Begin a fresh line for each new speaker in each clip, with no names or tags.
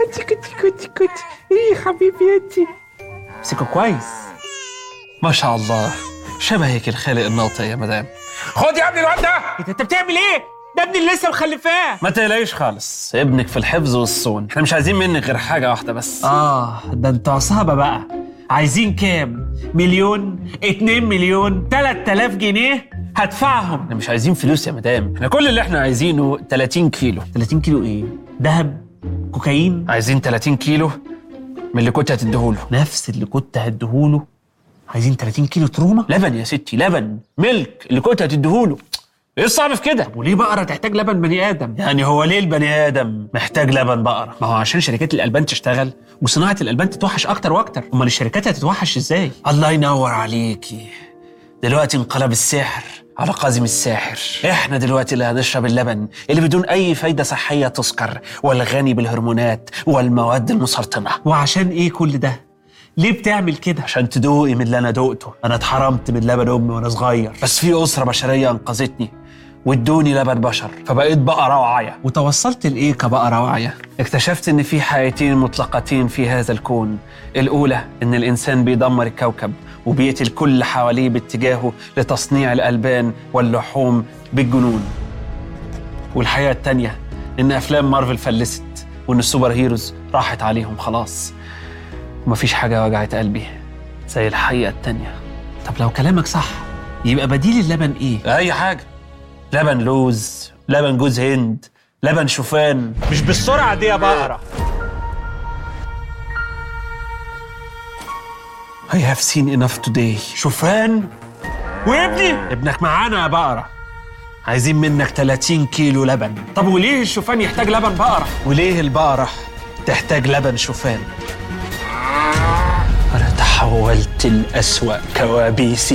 انت كنت كنت كنت ايه حبيبي انت
امسكه كويس ما شاء الله شبهك الخالق الناطق يا مدام
خد يا ابني الواد ده انت بتعمل ايه ده ابني اللي لسه مخلفاه
ما تقلقيش خالص ابنك في الحفظ والصون احنا مش عايزين منك غير حاجه واحده بس
اه ده انتوا عصابه بقى عايزين كام مليون اتنين مليون تلات تلاف جنيه هدفعهم
احنا مش عايزين فلوس يا مدام احنا كل اللي احنا عايزينه 30 كيلو
30 كيلو ايه دهب كوكايين
عايزين 30 كيلو من اللي كنت هتديهوله
نفس اللي كنت هديهوله عايزين 30 كيلو تروما
لبن يا ستي لبن ملك اللي كنت هتديهوله ايه الصعب في كده
وليه بقرة تحتاج لبن بني آدم؟
يعني هو ليه البني ادم محتاج لبن بقره
ما هو عشان شركات الألبان تشتغل وصناعة الألبان تتوحش أكتر وأكتر، أمال الشركات هتتوحش إزاي؟
الله ينور عليكي دلوقتي انقلب السحر على قازم الساحر احنا دلوقتي اللي هنشرب اللبن اللي بدون اي فايده صحيه تسكر والغني بالهرمونات والمواد المسرطنه
وعشان إيه كل ده؟ ليه بتعمل كده؟
عشان تدوقي من اللي انا دقته انا اتحرمت من لبن امي وانا صغير بس في اسره بشريه انقذتني وادوني لبن بشر فبقيت بقره وعيه
وتوصلت لإيه كبقرة واعية؟
اكتشفت ان في حياتين مطلقتين في هذا الكون الاولى ان الانسان بيدمر الكوكب وبيقتل كل حواليه باتجاهه لتصنيع الالبان واللحوم بالجنون والحقيقه التانيه ان افلام مارفل فلست وان السوبر هيروز راحت عليهم خلاص ومفيش حاجه وجعت قلبي زي الحقيقه التانيه
طب لو كلامك صح يبقى بديل اللبن إيه؟
اي حاجه لبن لوز لبن جوز هند لبن شوفان
مش بالسرعة دي يا بقرة
I have seen enough today
شوفان وابني
ابنك معانا يا بقرة عايزين منك 30 كيلو لبن
طب وليه الشوفان يحتاج لبن بقرة؟
وليه البقرة تحتاج لبن شوفان أنا تحولت لأسوأ كوابيسي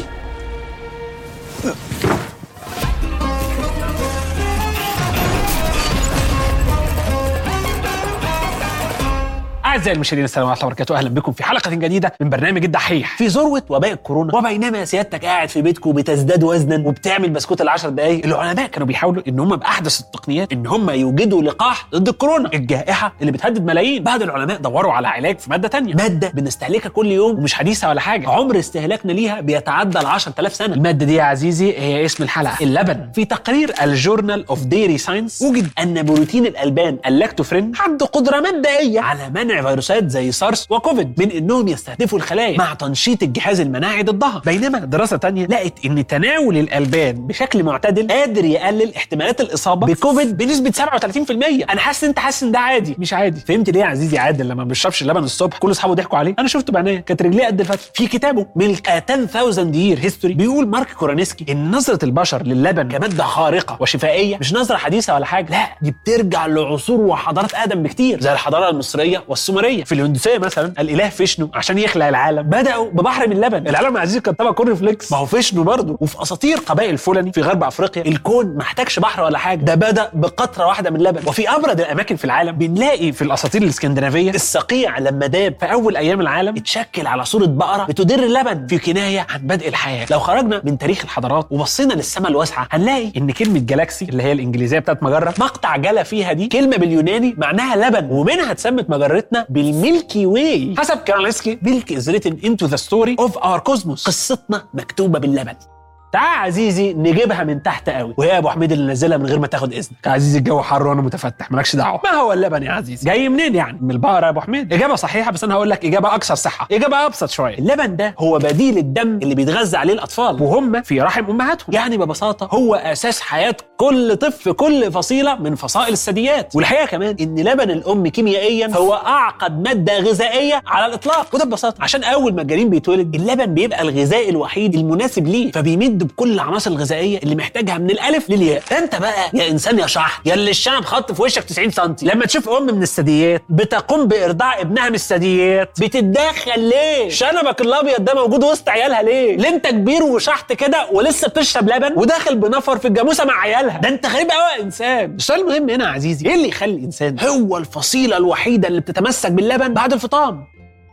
أعزائي المشاهدين السلام عليكم ورحمة الله وبركاته أهلا بكم في حلقة جديدة من برنامج الدحيح في ذروة وباء الكورونا وبينما سيادتك قاعد في بيتكم بتزداد وزنا وبتعمل بسكوت العشر دقايق العلماء كانوا بيحاولوا إن هم بأحدث التقنيات إن هم يوجدوا لقاح ضد الكورونا الجائحة اللي بتهدد ملايين بعض العلماء دوروا على علاج في مادة تانية مادة بنستهلكها كل يوم ومش حديثة ولا حاجة عمر استهلاكنا ليها بيتعدى ال 10000 سنة المادة دي يا عزيزي هي اسم الحلقة اللبن في تقرير الجورنال اوف ديري ساينس وجد ان بروتين الالبان اللاكتوفرين عنده قدرة مبدئية على منع فيروسات زي سارس وكوفيد من انهم يستهدفوا الخلايا مع تنشيط الجهاز المناعي ضدها بينما دراسة تانية لقت ان تناول الالبان بشكل معتدل قادر يقلل احتمالات الاصابة بكوفيد بنسبة 37% انا حاسس انت حاسس ان ده عادي مش عادي فهمت ليه يا عزيزي عادل لما ما بيشربش اللبن الصبح كل اصحابه ضحكوا عليه انا شفته بعينيا كانت رجليه قد الفتح في كتابه ملك 10000 يير هيستوري بيقول مارك كورانيسكي ان نظرة البشر للبن كمادة خارقة وشفائية مش نظرة حديثة ولا حاجة لا دي بترجع لعصور وحضارات اقدم بكتير زي الحضارة المصرية والسومرية في الهندوسية مثلا الاله فيشنو عشان يخلق العالم بدأوا ببحر من اللبن العالم يا عزيزي كان طبعا كورن فليكس ما هو فيشنو برضه وفي اساطير قبائل الفلني في غرب افريقيا الكون ما احتاجش بحر ولا حاجة ده بدأ بقطرة واحدة من لبن وفي ابرد الاماكن في العالم بنلاقي في الاساطير الاسكندنافية الصقيع لما داب في اول ايام العالم اتشكل على صورة بقرة بتدر اللبن في كناية عن بدء الحياة لو خرجنا من تاريخ الحضارات وبصينا للسماء الواسعة هنلاقي ان كلمة جالاكسي اللي هي الانجليزية بتاعت مجرة مقطع جلا فيها دي كلمة باليوناني معناها لبن ومنها اتسمت مجرتنا بالميلكي واي حسب كارلسكي ميلك از ريتن انتو ذا ستوري اوف اور كوزموس قصتنا مكتوبة باللبن تعال عزيزي نجيبها من تحت قوي وهي يا ابو حميد اللي نزلها من غير ما تاخد اذنك يا عزيزي الجو حر وانا متفتح مالكش دعوه ما هو اللبن يا عزيزي جاي منين يعني من البقره يا ابو حميد اجابه صحيحه بس انا هقول لك اجابه اكثر صحه اجابه ابسط شويه اللبن ده هو بديل الدم اللي بيتغذى عليه الاطفال وهم في رحم امهاتهم يعني ببساطه هو اساس حياه كل طفل في كل فصيله من فصائل الثدييات والحقيقه كمان ان لبن الام كيميائيا هو اعقد ماده غذائيه على الاطلاق وده ببساطه عشان اول ما الجنين بيتولد اللبن بيبقى الغذاء الوحيد المناسب ليه فبيمد بكل العناصر الغذائيه اللي محتاجها من الالف للياء انت بقى يا انسان يا شحط يا اللي الشنب خط في وشك 90 سم لما تشوف ام من الثدييات بتقوم بارضاع ابنها من الثدييات بتتدخل ليه شنبك الابيض ده موجود وسط عيالها ليه ليه انت كبير وشحط كده ولسه بتشرب لبن وداخل بنفر في الجاموسه مع عيالها ده انت غريب قوي يا انسان السؤال المهم هنا يا عزيزي ايه اللي يخلي الانسان هو الفصيله الوحيده اللي بتتمسك باللبن بعد الفطام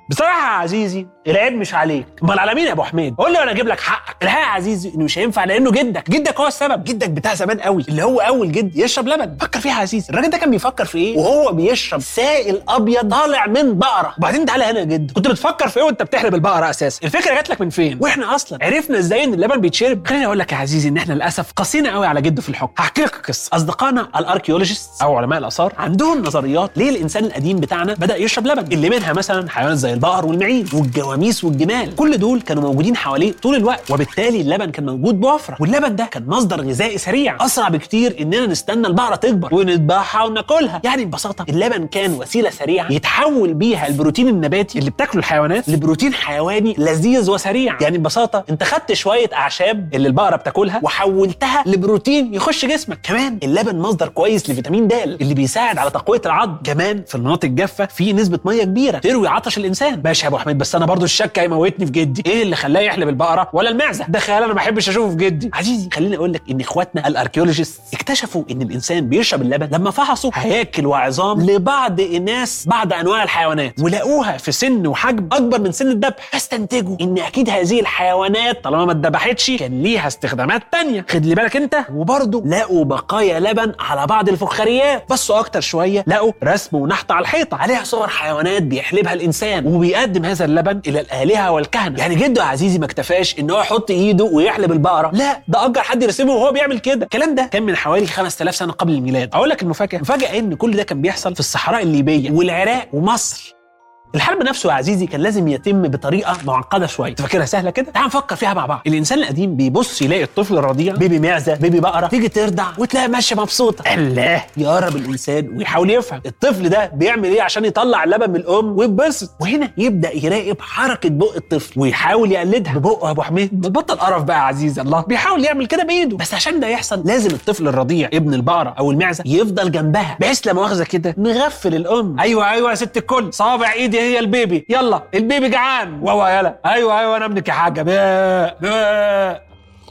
بصراحه يا عزيزي العيب مش عليك امال على مين يا ابو حميد قول لي وانا اجيب لك حقك الحقيقه يا عزيزي انه مش هينفع لانه جدك جدك هو السبب جدك بتاع زمان قوي اللي هو اول جد يشرب لبن فكر فيها يا عزيزي الراجل ده كان بيفكر في ايه وهو بيشرب سائل ابيض طالع من بقره وبعدين تعالى هنا يا جد كنت بتفكر في ايه وانت بتحلب البقره اساسا الفكره جات لك من فين واحنا اصلا عرفنا ازاي ان اللبن بيتشرب خليني اقول لك يا عزيزي ان احنا للاسف قاسينا قوي على جده في الحكم هحكي لك قصه اصدقائنا الاركيولوجيست او علماء الاثار عندهم نظريات ليه الانسان القديم بتاعنا بدا يشرب لبن اللي منها مثلا حيوانات زي البقر والمعيز والجواميس والجمال كل دول كانوا موجودين حواليه طول الوقت وبالتالي اللبن كان موجود بوفره واللبن ده كان مصدر غذائي سريع اسرع بكتير اننا نستنى البقره تكبر ونذبحها وناكلها يعني ببساطه اللبن كان وسيله سريعه يتحول بيها البروتين النباتي اللي بتاكله الحيوانات لبروتين حيواني لذيذ وسريع يعني ببساطه انت خدت شويه اعشاب اللي البقره بتاكلها وحولتها لبروتين يخش جسمك كمان اللبن مصدر كويس لفيتامين د اللي بيساعد على تقويه العظم كمان في المناطق الجافه في نسبه ميه كبيره تروي عطش الانسان ماشي يا ابو حميد بس انا برضو الشك هيموتني في جدي ايه اللي خلاه يحلب البقره ولا المعزه ده خيال انا ما بحبش اشوفه في جدي عزيزي خليني اقول لك ان اخواتنا الاركيولوجيست اكتشفوا ان الانسان بيشرب اللبن لما فحصوا هياكل وعظام لبعض الناس بعض انواع الحيوانات ولقوها في سن وحجم اكبر من سن الذبح فاستنتجوا ان اكيد هذه الحيوانات طالما ما اتذبحتش كان ليها استخدامات تانية خد لي بالك انت وبرضه لقوا بقايا لبن على بعض الفخاريات بصوا اكتر شويه لقوا رسم ونحت على الحيطه عليها صور حيوانات بيحلبها الانسان وبيقدم هذا اللبن الى الالهه والكهنه يعني جده يا عزيزي ما اكتفاش ان هو يحط ايده ويحلب البقره لا ده اجر حد يرسمه وهو بيعمل كده الكلام ده كان من حوالي 5000 سنه قبل الميلاد اقول لك المفاجاه المفاجاه ان كل ده كان بيحصل في الصحراء الليبيه والعراق ومصر الحلب نفسه يا عزيزي كان لازم يتم بطريقه معقده شويه انت فاكرها سهله كده تعال نفكر فيها مع بعض الانسان القديم بيبص يلاقي الطفل الرضيع بيبي معزه بيبي بقره تيجي ترضع وتلاقي ماشيه مبسوطه الله يقرب الانسان ويحاول يفهم الطفل ده بيعمل ايه عشان يطلع اللبن من الام ويتبسط وهنا يبدا يراقب حركه بق الطفل ويحاول يقلدها ببقه يا ابو حميد بطل قرف بقى يا عزيزي الله بيحاول يعمل كده بايده بس عشان ده يحصل لازم الطفل الرضيع ابن البقره او المعزه يفضل جنبها بحيث لا مؤاخذه كده نغفل الام ايوه ايوه يا ست الكل صابع ايدي هي البيبي يلا البيبي جعان واوا يلا ايوه ايوه انا ابنك يا حاجه بقى بقى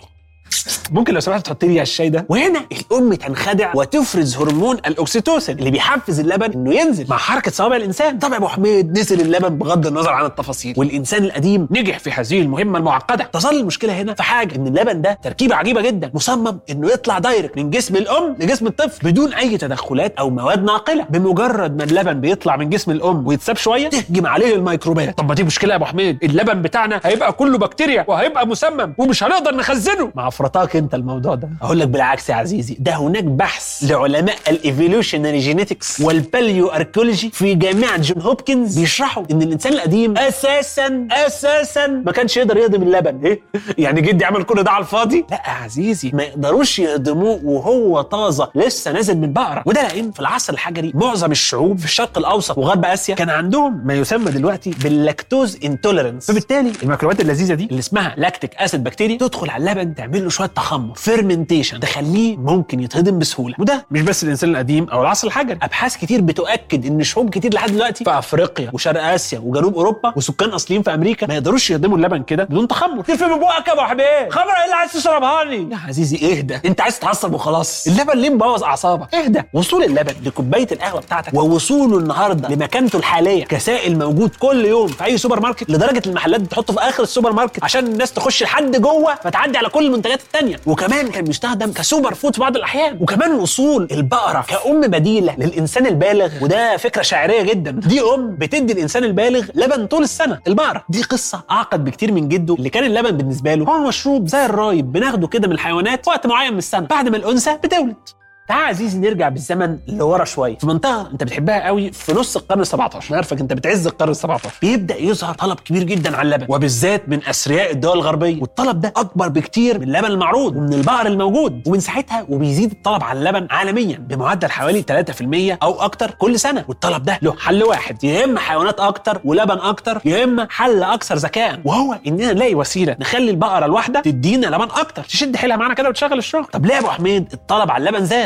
ممكن لو سمحت تحط لي الشاي ده وهنا الام تنخدع وتفرز هرمون الاكسيتوسين اللي بيحفز اللبن انه ينزل مع حركه صوابع الانسان طب يا ابو حميد نزل اللبن بغض النظر عن التفاصيل والانسان القديم نجح في هذه المهمه المعقده تظل المشكله هنا في حاجه ان اللبن ده تركيبه عجيبه جدا مصمم انه يطلع دايركت من جسم الام لجسم الطفل بدون اي تدخلات او مواد ناقله بمجرد ما اللبن بيطلع من جسم الام ويتساب شويه تهجم عليه الميكروبات طب ما دي مشكله يا ابو حميد اللبن بتاعنا هيبقى كله بكتيريا وهيبقى مسمم ومش هنقدر نخزنه مع فرطاك انت الموضوع ده اقول لك بالعكس يا عزيزي ده هناك بحث لعلماء الايفولوشنري جينيتكس والباليو اركيولوجي في جامعه جون هوبكنز بيشرحوا ان الانسان القديم اساسا اساسا ما كانش يقدر يهضم اللبن ايه يعني جدي عمل كل ده على الفاضي لا يا عزيزي ما يقدروش يهضموه وهو طازه لسه نازل من بقره وده لان في العصر الحجري معظم الشعوب في الشرق الاوسط وغرب اسيا كان عندهم ما يسمى دلوقتي باللاكتوز انتوليرنس فبالتالي الميكروبات اللذيذه دي اللي اسمها لاكتيك اسيد بكتيريا تدخل على اللبن تعمل له شويه تخمر فيرمنتيشن تخليه ممكن يتهضم بسهوله وده مش بس الانسان القديم او العصر الحجري ابحاث كتير بتؤكد ان شعوب كتير لحد دلوقتي في افريقيا وشرق اسيا وجنوب اوروبا وسكان اصليين في امريكا ما يقدروش يهضموا اللبن كده بدون تخمر تلف من بقك يا ابو حميد خمره ايه اللي عايز تشربها لي يا عزيزي اهدى انت عايز تعصب وخلاص اللبن ليه مبوظ اعصابك اهدى وصول اللبن لكوبايه القهوه بتاعتك ووصوله النهارده لمكانته الحاليه كسائل موجود كل يوم في اي سوبر ماركت لدرجه المحلات بتحطه في اخر السوبر ماركت عشان الناس تخش لحد جوه فتعدي على كل المنتجات التانيه وكمان كان بيستخدم كسوبر فود في بعض الاحيان وكمان وصول البقره كأم بديله للانسان البالغ وده فكره شاعريه جدا دي ام بتدي الانسان البالغ لبن طول السنه البقره دي قصه اعقد بكتير من جده اللي كان اللبن بالنسبه له هو مشروب زي الرايب بناخده كده من الحيوانات في وقت معين من السنه بعد ما الانثى بتولد تعال يا عزيزي نرجع بالزمن لورا شويه في منطقه انت بتحبها قوي في نص القرن ال17 انا عارفك انت بتعز القرن ال17 بيبدا يظهر طلب كبير جدا على اللبن وبالذات من اثرياء الدول الغربيه والطلب ده اكبر بكتير من اللبن المعروض ومن البقر الموجود ومن ساعتها وبيزيد الطلب على اللبن عالميا بمعدل حوالي 3% او اكتر كل سنه والطلب ده له حل واحد يا اما حيوانات اكتر ولبن اكتر يا اما حل اكثر ذكاء وهو اننا نلاقي وسيله نخلي البقره الواحده تدينا لبن اكتر تشد حيلها معانا كده وتشغل الشغل طب ليه يا ابو حميد الطلب على اللبن زاد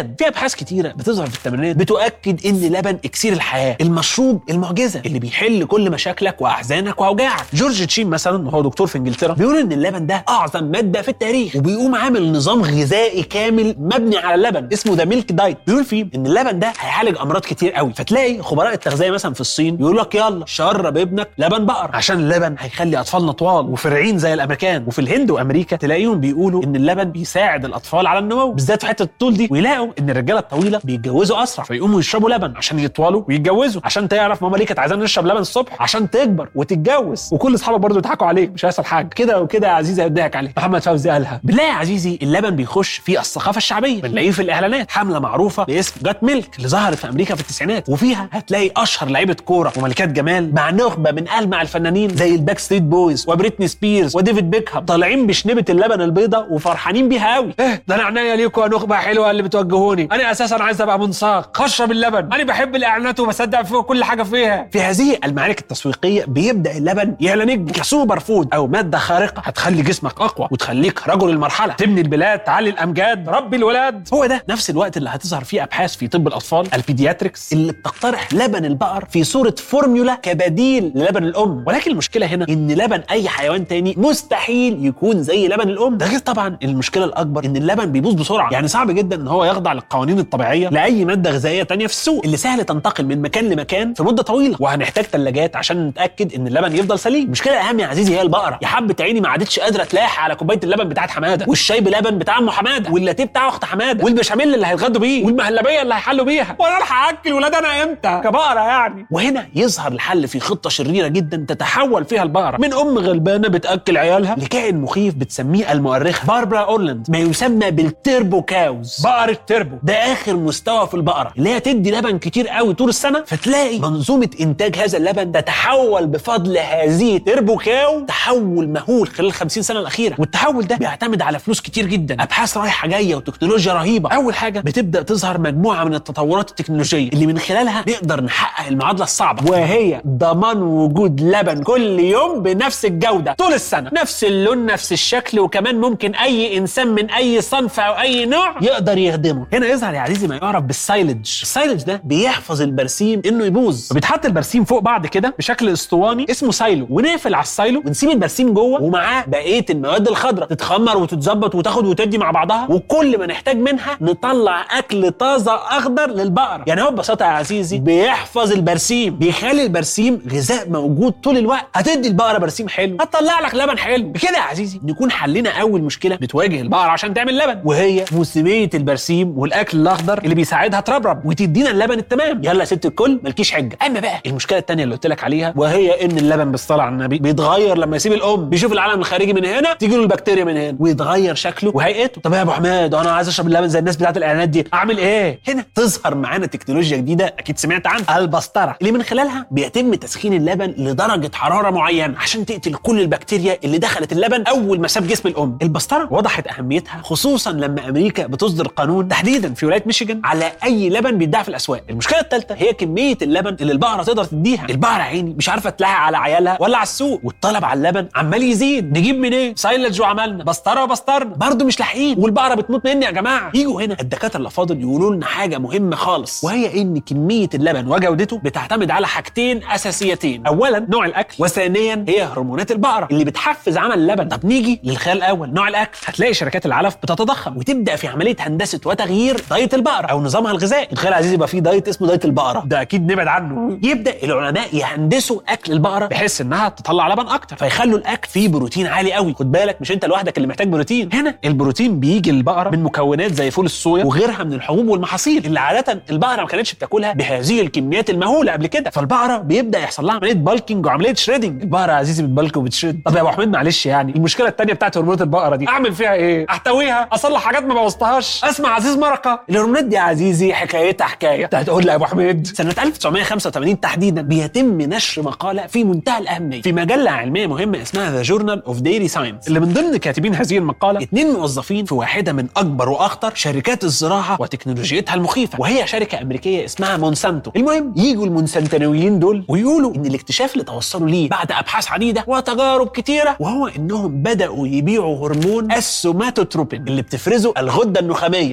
اللبن في ابحاث كتيره بتظهر في الثمانينات بتؤكد ان اللبن اكسير الحياه المشروب المعجزه اللي بيحل كل مشاكلك واحزانك واوجاعك جورج تشين مثلا وهو دكتور في انجلترا بيقول ان اللبن ده اعظم ماده في التاريخ وبيقوم عامل نظام غذائي كامل مبني على اللبن اسمه ذا ميلك دايت بيقول فيه ان اللبن ده هيعالج امراض كتير قوي فتلاقي خبراء التغذيه مثلا في الصين يقول لك يلا شرب ابنك لبن بقر عشان اللبن هيخلي اطفالنا طوال وفرعين زي الامريكان وفي الهند وامريكا تلاقيهم بيقولوا ان اللبن بيساعد الاطفال على النمو بالذات في حته الطول دي ويلاقوا ان الرجاله الطويله بيتجوزوا اسرع فيقوموا يشربوا لبن عشان يطولوا ويتجوزوا عشان تعرف ماما ليه كانت عايزانا نشرب لبن الصبح عشان تكبر وتتجوز وكل اصحابك برضه يضحكوا عليك مش هيحصل حاجه كده وكده يا عزيزي هيضحك عليك محمد فوزي قالها بالله يا عزيزي اللبن بيخش في الثقافه الشعبيه بنلاقيه في الاعلانات حمله معروفه باسم جات ميلك اللي ظهرت في امريكا في التسعينات وفيها هتلاقي اشهر لعيبه كوره وملكات جمال مع نخبه من المع الفنانين زي الباك ستريت بويز وبريتني سبيرز وديفيد بيكهام طالعين بشنبه اللبن البيضاء وفرحانين بيها قوي ايه ده انا عناية ليكوا يا نخبه حلوه اللي بتوجهوني انا اساسا عايز ابقى منساق اشرب اللبن انا بحب الاعلانات وبصدق في كل حاجه فيها في هذه المعارك التسويقيه بيبدا اللبن يعلى نجم كسوبر فود او ماده خارقه هتخلي جسمك اقوى وتخليك رجل المرحله تبني البلاد تعلي الامجاد ربي الولاد هو ده نفس الوقت اللي هتظهر فيه ابحاث في طب الاطفال البيدياتريكس اللي بتقترح لبن البقر في صوره فورميولا كبديل للبن الام ولكن المشكله هنا ان لبن اي حيوان تاني مستحيل يكون زي لبن الام ده غير طبعا المشكله الاكبر ان اللبن بيبوظ بسرعه يعني صعب جدا ان هو يخضع للقوانين الطبيعيه لاي ماده غذائيه تانية في السوق اللي سهل تنتقل من مكان لمكان في مده طويله وهنحتاج ثلاجات عشان نتاكد ان اللبن يفضل سليم المشكله الاهم يا عزيزي هي البقره يا حبه عيني ما عادتش قادره تلاح على كوبايه اللبن بتاعت حماده والشاي بلبن بتاع ام حماده واللاتيه بتاع اخت حماده والبشاميل اللي هيتغدوا بيه والمهلبيه اللي هيحلوا بيها وانا الحق اكل ولاد انا امتى كبقره يعني وهنا يظهر الحل في خطه شريره جدا تتحول فيها البقره من ام غلبانه بتاكل عيالها لكائن مخيف بتسميه المؤرخه باربرا اورلاند ما يسمى بالتربو كاوز بقره تربو ده اخر مستوى في البقره اللي هي تدي لبن كتير قوي طول السنه فتلاقي منظومه انتاج هذا اللبن تتحول بفضل هذه تربو كاو تحول مهول خلال 50 سنه الاخيره والتحول ده بيعتمد على فلوس كتير جدا ابحاث رايحه جايه وتكنولوجيا رهيبه اول حاجه بتبدا تظهر مجموعه من التطورات التكنولوجيه اللي من خلالها نقدر نحقق المعادله الصعبه وهي ضمان وجود لبن كل يوم بنفس الجوده طول السنه نفس اللون نفس الشكل وكمان ممكن اي انسان من اي صنف او اي نوع يقدر يخدمه هنا يظهر يا عزيزي ما يعرف بالسايلج السايلج ده بيحفظ البرسيم انه يبوظ وبيتحط البرسيم فوق بعض كده بشكل اسطواني اسمه سايلو ونقفل على السايلو ونسيب البرسيم جوه ومعاه بقيه المواد الخضراء تتخمر وتتظبط وتاخد وتدي مع بعضها وكل ما نحتاج منها نطلع اكل طازه اخضر للبقره يعني هو ببساطه يا عزيزي بيحفظ البرسيم بيخلي البرسيم غذاء موجود طول الوقت هتدي البقره برسيم حلو هتطلع لك لبن حلو بكده يا عزيزي نكون حلينا اول مشكله بتواجه البقره عشان تعمل لبن وهي موسميه البرسيم والاكل الاخضر اللي بيساعدها تربرب وتدينا اللبن التمام يلا يا ست الكل مالكيش حجه اما بقى المشكله الثانيه اللي قلت لك عليها وهي ان اللبن بالصلاه على النبي بيتغير لما يسيب الام بيشوف العالم الخارجي من هنا تيجي له البكتيريا من هنا ويتغير شكله وهيئته طب يا ابو حماد انا عايز اشرب اللبن زي الناس بتاعت الاعلانات دي اعمل ايه هنا تظهر معانا تكنولوجيا جديده اكيد سمعت عنها البسطره اللي من خلالها بيتم تسخين اللبن لدرجه حراره معينه عشان تقتل كل البكتيريا اللي دخلت اللبن اول ما ساب جسم الام البسطره وضحت اهميتها خصوصا لما امريكا بتصدر قانون تحديدا في ولايه ميشيغان على اي لبن بيتباع في الاسواق المشكله الثالثه هي كميه اللبن اللي البقره تقدر تديها البقره عيني مش عارفه تلاحق على عيالها ولا على السوق والطلب على اللبن عمال يزيد نجيب منين إيه؟ سايلج وعملنا بسطره وبسطرنا برضه مش لاحقين والبقره بتموت مني يا جماعه يجوا هنا الدكاتره الافاضل يقولوا لنا حاجه مهمه خالص وهي ان كميه اللبن وجودته بتعتمد على حاجتين اساسيتين اولا نوع الاكل وثانيا هي هرمونات البقره اللي بتحفز عمل اللبن طب نيجي للخيال الاول نوع الاكل هتلاقي شركات العلف بتتضخم وتبدا في عمليه هندسه وتغيير دايت البقره او نظامها الغذائي تخيل عزيزي يبقى في دايت اسمه دايت البقره ده اكيد نبعد عنه يبدا العلماء يهندسوا اكل البقره بحيث انها تطلع لبن اكتر فيخلوا الاكل فيه بروتين عالي قوي خد بالك مش انت لوحدك اللي محتاج بروتين هنا البروتين بيجي للبقره من مكونات زي فول الصويا وغيرها من الحبوب والمحاصيل اللي عاده البقره ما كانتش بتاكلها بهذه الكميات المهوله قبل كده فالبقره بيبدا يحصل لها عمليه بالكينج وعمليه شريدنج البقره يا عزيزي بتبلك وبتشرد طب يا ابو حميد معلش يعني المشكله الثانيه بتاعت هرمونات البقره دي اعمل فيها ايه احتويها اصلح حاجات ما بوظتهاش اسمع عزيز مرقه الهرمونات دي يا عزيزي حكايتها حكايه انت هتقول لي يا ابو حميد سنه 1985 تحديدا بيتم نشر مقاله في منتهى الاهميه في مجله علميه مهمه اسمها ذا جورنال اوف ديلي ساينس اللي من ضمن كاتبين هذه المقاله اثنين موظفين في واحده من اكبر واخطر شركات الزراعه وتكنولوجيتها المخيفه وهي شركه امريكيه اسمها مونسانتو المهم يجوا المونسانتانويين دول ويقولوا ان الاكتشاف اللي توصلوا ليه بعد ابحاث عديده وتجارب كتيره وهو انهم بداوا يبيعوا هرمون السوماتوتروبين اللي بتفرزه الغده النخاميه البيتوري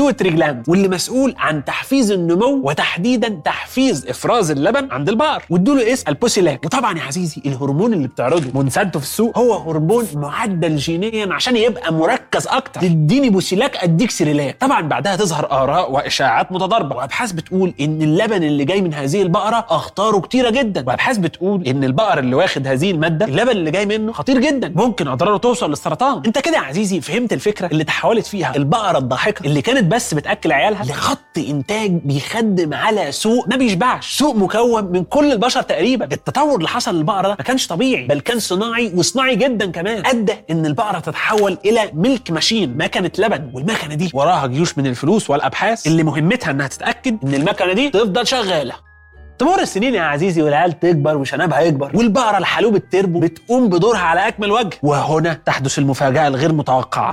بيتوتري جلاند واللي مسؤول عن تحفيز النمو وتحديدا تحفيز افراز اللبن عند البقر وادوا له اسم البوسيلاك وطبعا يا عزيزي الهرمون اللي بتعرضه مونسانتو في السوق هو هرمون معدل جينيا عشان يبقى مركز اكتر تديني بوسيلاك اديك سيريلاك طبعا بعدها تظهر اراء واشاعات متضاربه وابحاث بتقول ان اللبن اللي جاي من هذه البقره اخطاره كتيره جدا وابحاث بتقول ان البقر اللي واخد هذه الماده اللبن اللي جاي منه خطير جدا ممكن اضراره توصل للسرطان انت كده يا عزيزي فهمت الفكره اللي تحولت فيها البقره الضاحكه اللي كانت بس بتاكل عيالها لخط انتاج بيخدم على سوق ما بيشبعش سوق مكون من كل البشر تقريبا التطور اللي حصل للبقره ده ما كانش طبيعي بل كان صناعي وصناعي جدا كمان ادى ان البقره تتحول الى ملك ماشين مكنه لبن والمكنه دي وراها جيوش من الفلوس والابحاث اللي مهمتها انها تتاكد ان المكنه دي تفضل شغاله تمر السنين يا عزيزي والعيال تكبر وشنبها يكبر والبقره الحلوب التربو بتقوم بدورها على اكمل وجه وهنا تحدث المفاجاه الغير متوقعه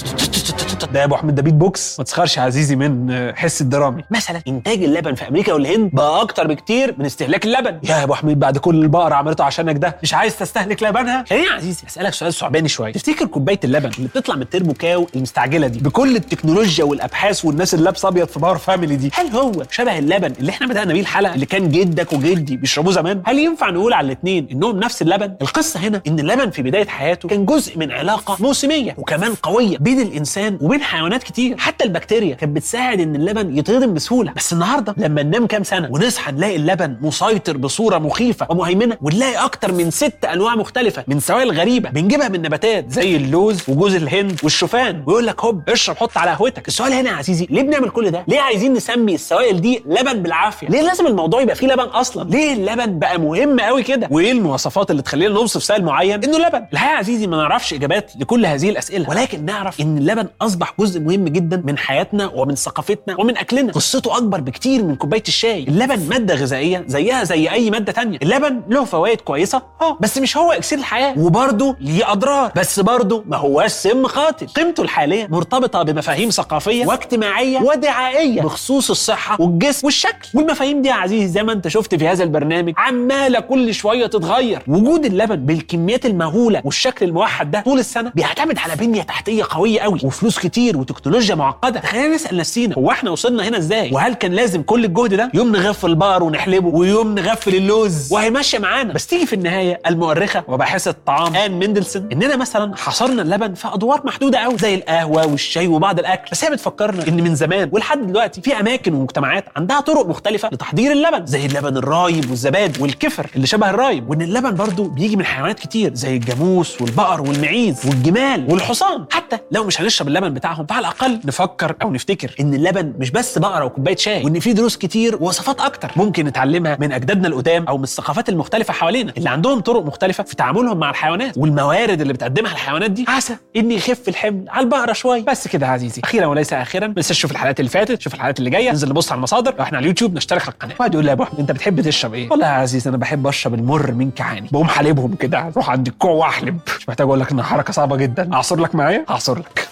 ده يا ابو حميد ده بيت بوكس ما تسخرش يا عزيزي من آه، حس الدرامي مثلا انتاج اللبن في امريكا والهند بقى اكتر بكتير من استهلاك اللبن يا ابو حميد بعد كل البقره عملته عشانك ده مش عايز تستهلك لبنها خليني يا عزيزي اسالك سؤال صعباني شويه تفتكر كوبايه اللبن اللي بتطلع من التربو كاو المستعجله دي بكل التكنولوجيا والابحاث والناس اللي لابسه ابيض في باور فاميلي دي هل هو شبه اللبن اللي احنا بدانا بيه الحلقه اللي كان جدك وجدي بيشربوه زمان هل ينفع نقول على الاثنين انهم نفس اللبن القصه هنا ان اللبن في بدايه حياته كان جزء من علاقه موسميه وكمان قويه بين الانسان وبين حيوانات كتير حتى البكتيريا كانت بتساعد ان اللبن يتهضم بسهوله بس النهارده لما ننام كام سنه ونصحى نلاقي اللبن مسيطر بصوره مخيفه ومهيمنه ونلاقي اكتر من ست انواع مختلفه من سوائل غريبه بنجيبها من نباتات زي اللوز وجوز الهند والشوفان ويقول لك هوب اشرب حط على قهوتك السؤال هنا يا عزيزي ليه بنعمل كل ده ليه عايزين نسمي السوائل دي لبن بالعافيه ليه لازم الموضوع يبقى فيه لبن اصلا ليه اللبن بقى مهم قوي كده وايه المواصفات اللي تخلينا نوصف سائل معين انه لبن الحقيقه يا عزيزي ما نعرفش اجابات لكل هذه الاسئله ولكن نعرف ان اللبن اصبح جزء مهم جدا من حياتنا ومن ثقافتنا ومن اكلنا قصته اكبر بكتير من كوبايه الشاي اللبن ماده غذائيه زيها زي اي ماده تانية اللبن له فوائد كويسه اه بس مش هو اكسير الحياه وبرضه ليه اضرار بس برضه ما هواش سم خاطر قيمته الحاليه مرتبطه بمفاهيم ثقافيه واجتماعيه ودعائيه بخصوص الصحه والجسم والشكل والمفاهيم دي يا عزيزي زي ما انت شفت في هذا البرنامج عماله كل شويه تتغير وجود اللبن بالكميات المهوله والشكل الموحد ده طول السنه بيعتمد على بنيه تحتيه قويه قوي وفلوس كتير وتكنولوجيا معقده خلينا نسال نفسينا هو احنا وصلنا هنا ازاي وهل كان لازم كل الجهد ده يوم نغفل البقر ونحلبه ويوم نغفل اللوز وهي ماشيه معانا بس تيجي في النهايه المؤرخه وباحثه الطعام ان مندلسون اننا مثلا حصرنا اللبن في ادوار محدوده قوي زي القهوه والشاي وبعض الاكل بس هي بتفكرنا ان من زمان ولحد دلوقتي في اماكن ومجتمعات عندها طرق مختلفه لتحضير اللبن زي اللبن الرايب والزبادي والكفر اللي شبه الرايب وان اللبن برضو بيجي من حيوانات كتير زي الجاموس والبقر والمعيز والجمال والحصان حتى لو مش هنشرب اللبن بتاعهم فعلى الاقل نفكر او نفتكر ان اللبن مش بس بقره وكوبايه شاي وان في دروس كتير ووصفات اكتر ممكن نتعلمها من اجدادنا القدام او من الثقافات المختلفه حوالينا اللي عندهم طرق مختلفه في تعاملهم مع الحيوانات والموارد اللي بتقدمها الحيوانات دي عسى ان يخف الحمل على البقره شويه بس كده يا عزيزي اخيرا وليس اخرا ما تنساش تشوف الحلقات اللي فاتت شوف الحلقات اللي جايه ننزل نبص على المصادر لو احنا على اليوتيوب نشترك على القناه واحد يقول لي يا ابو احمد انت بتحب تشرب ايه والله يا عزيزي انا بحب اشرب المر من كعاني بقوم حالبهم كده اروح عند الكوع واحلب مش محتاج اقول لك انها حركه صعبه جدا اعصر لك معايا اعصر لك